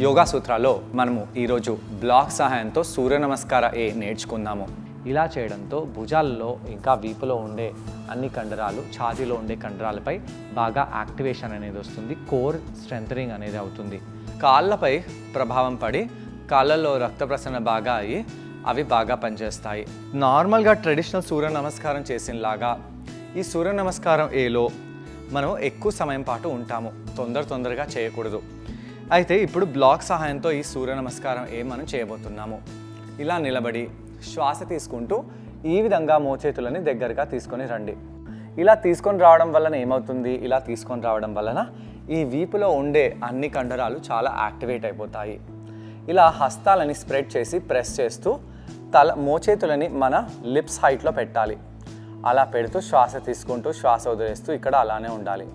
యోగా సూత్రాల్లో మనము ఈరోజు బ్లాక్ సహాయంతో సూర్య నమస్కార ఏ నేర్చుకుందాము ఇలా చేయడంతో భుజాల్లో ఇంకా వీపులో ఉండే అన్ని కండరాలు ఛాతీలో ఉండే కండరాలపై బాగా యాక్టివేషన్ అనేది వస్తుంది కోర్ స్ట్రెంథనింగ్ అనేది అవుతుంది కాళ్ళపై ప్రభావం పడి కాళ్ళల్లో రక్త ప్రసరణ బాగా అయ్యి అవి బాగా పనిచేస్తాయి నార్మల్గా ట్రెడిషనల్ సూర్య నమస్కారం చేసినలాగా ఈ సూర్య నమస్కారం ఏలో మనం ఎక్కువ సమయం పాటు ఉంటాము తొందర తొందరగా చేయకూడదు అయితే ఇప్పుడు బ్లాక్ సహాయంతో ఈ సూర్య నమస్కారం ఏ మనం చేయబోతున్నాము ఇలా నిలబడి శ్వాస తీసుకుంటూ ఈ విధంగా మోచేతులని దగ్గరగా తీసుకొని రండి ఇలా తీసుకొని రావడం వలన ఏమవుతుంది ఇలా తీసుకొని రావడం వలన ఈ వీపులో ఉండే అన్ని కండరాలు చాలా యాక్టివేట్ అయిపోతాయి ఇలా హస్తాలని స్ప్రెడ్ చేసి ప్రెస్ చేస్తూ తల మోచేతులని మన లిప్స్ హైట్లో పెట్టాలి అలా పెడుతూ శ్వాస తీసుకుంటూ శ్వాస వదిలేస్తూ ఇక్కడ అలానే ఉండాలి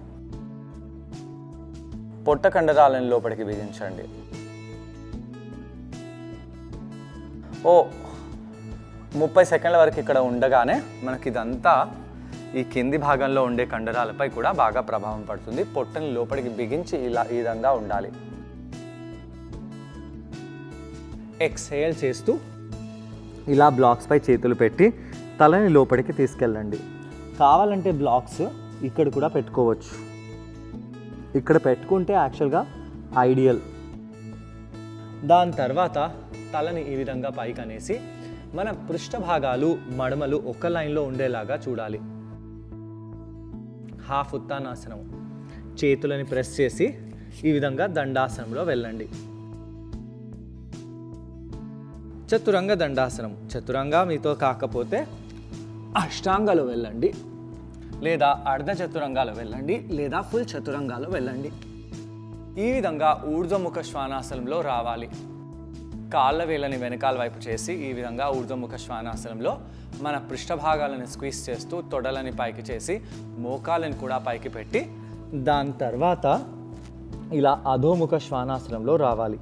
పొట్ట కండరాలను లోపలికి బిగించండి ఓ ముప్పై సెకండ్ల వరకు ఇక్కడ ఉండగానే మనకి ఇదంతా ఈ కింది భాగంలో ఉండే కండరాలపై కూడా బాగా ప్రభావం పడుతుంది పొట్టని లోపలికి బిగించి ఇలా ఈ విధంగా ఉండాలి ఎక్స్హేల్ చేస్తూ ఇలా బ్లాక్స్పై చేతులు పెట్టి తలని లోపలికి తీసుకెళ్ళండి కావాలంటే బ్లాక్స్ ఇక్కడ కూడా పెట్టుకోవచ్చు ఇక్కడ పెట్టుకుంటే యాక్చువల్గా ఐడియల్ దాని తర్వాత తలని ఈ విధంగా పైకి అనేసి మన పృష్ఠ భాగాలు మడమలు ఒక లైన్లో ఉండేలాగా చూడాలి హాఫ్ ఉత్తానాసనం చేతులని ప్రెస్ చేసి ఈ విధంగా దండాసనంలో వెళ్ళండి చతురంగ దండాసనం చతురంగ మీతో కాకపోతే అష్టాంగాలు వెళ్ళండి లేదా అర్ధ చతురంగాలు వెళ్ళండి లేదా ఫుల్ చతురంగాలు వెళ్ళండి ఈ విధంగా ఊర్ధ్వముఖ శ్వానాసనంలో రావాలి కాళ్ళ వేళ్ళని వెనకాల వైపు చేసి ఈ విధంగా ఊర్ధ్వముఖ శ్వానాసనంలో మన పృష్ఠ భాగాలను స్క్వీజ్ చేస్తూ తొడలని పైకి చేసి మోకాలని కూడా పైకి పెట్టి దాని తర్వాత ఇలా అధోముఖ శ్వానాసనంలో రావాలి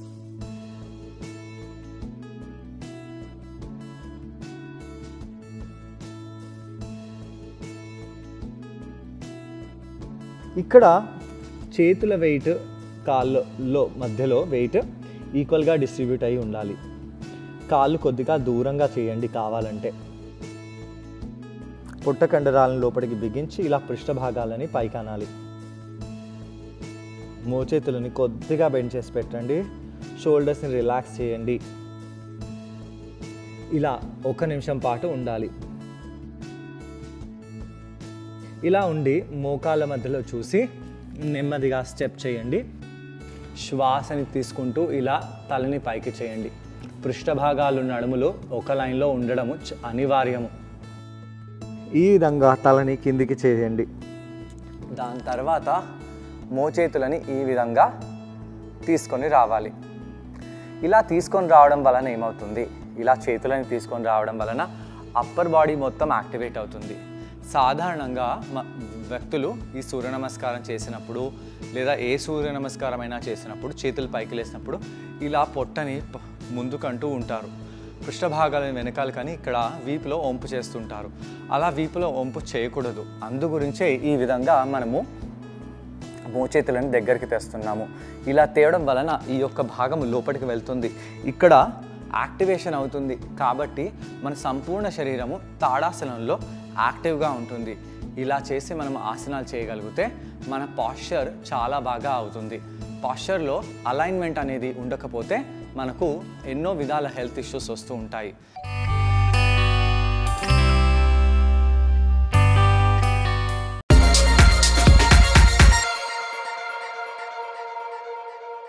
ఇక్కడ చేతుల వెయిట్ కాళ్ళలో మధ్యలో వెయిట్ ఈక్వల్గా డిస్ట్రిబ్యూట్ అయి ఉండాలి కాళ్ళు కొద్దిగా దూరంగా చేయండి కావాలంటే పొట్ట కండరాలను లోపలికి బిగించి ఇలా పృష్ఠ భాగాలని పైకి అనాలి మోచేతులని కొద్దిగా బెండ్ చేసి పెట్టండి షోల్డర్స్ని రిలాక్స్ చేయండి ఇలా ఒక నిమిషం పాటు ఉండాలి ఇలా ఉండి మోకాళ్ళ మధ్యలో చూసి నెమ్మదిగా స్టెప్ చేయండి శ్వాసని తీసుకుంటూ ఇలా తలని పైకి చేయండి పృష్ఠ భాగాలు నడుములు ఒక లైన్లో ఉండడము చ- అనివార్యము ఈ విధంగా తలని కిందికి చేయండి దాని తర్వాత మోచేతులని ఈ విధంగా తీసుకొని రావాలి ఇలా తీసుకొని రావడం వలన ఏమవుతుంది ఇలా చేతులని తీసుకొని రావడం వలన అప్పర్ బాడీ మొత్తం యాక్టివేట్ అవుతుంది సాధారణంగా మ వ్యక్తులు ఈ సూర్య నమస్కారం చేసినప్పుడు లేదా ఏ సూర్య నమస్కారం అయినా చేసినప్పుడు చేతులు పైకి లేసినప్పుడు ఇలా పొట్టని ప- ముందుకంటూ ఉంటారు పృష్ఠభాగాలను వెనకాల కానీ ఇక్కడ వీపులో వంపు చేస్తుంటారు అలా వీపులో వంపు చేయకూడదు అందు గురించే ఈ విధంగా మనము మోచేతులను దగ్గరికి తెస్తున్నాము ఇలా తేవడం వలన ఈ యొక్క భాగం లోపలికి వెళ్తుంది ఇక్కడ యాక్టివేషన్ అవుతుంది కాబట్టి మన సంపూర్ణ శరీరము తాడాసనంలో యాక్టివ్గా ఉంటుంది ఇలా చేసి మనం ఆసనాలు చేయగలిగితే మన పాశ్చర్ చాలా బాగా అవుతుంది పాశ్చర్లో అలైన్మెంట్ అనేది ఉండకపోతే మనకు ఎన్నో విధాల హెల్త్ ఇష్యూస్ వస్తూ ఉంటాయి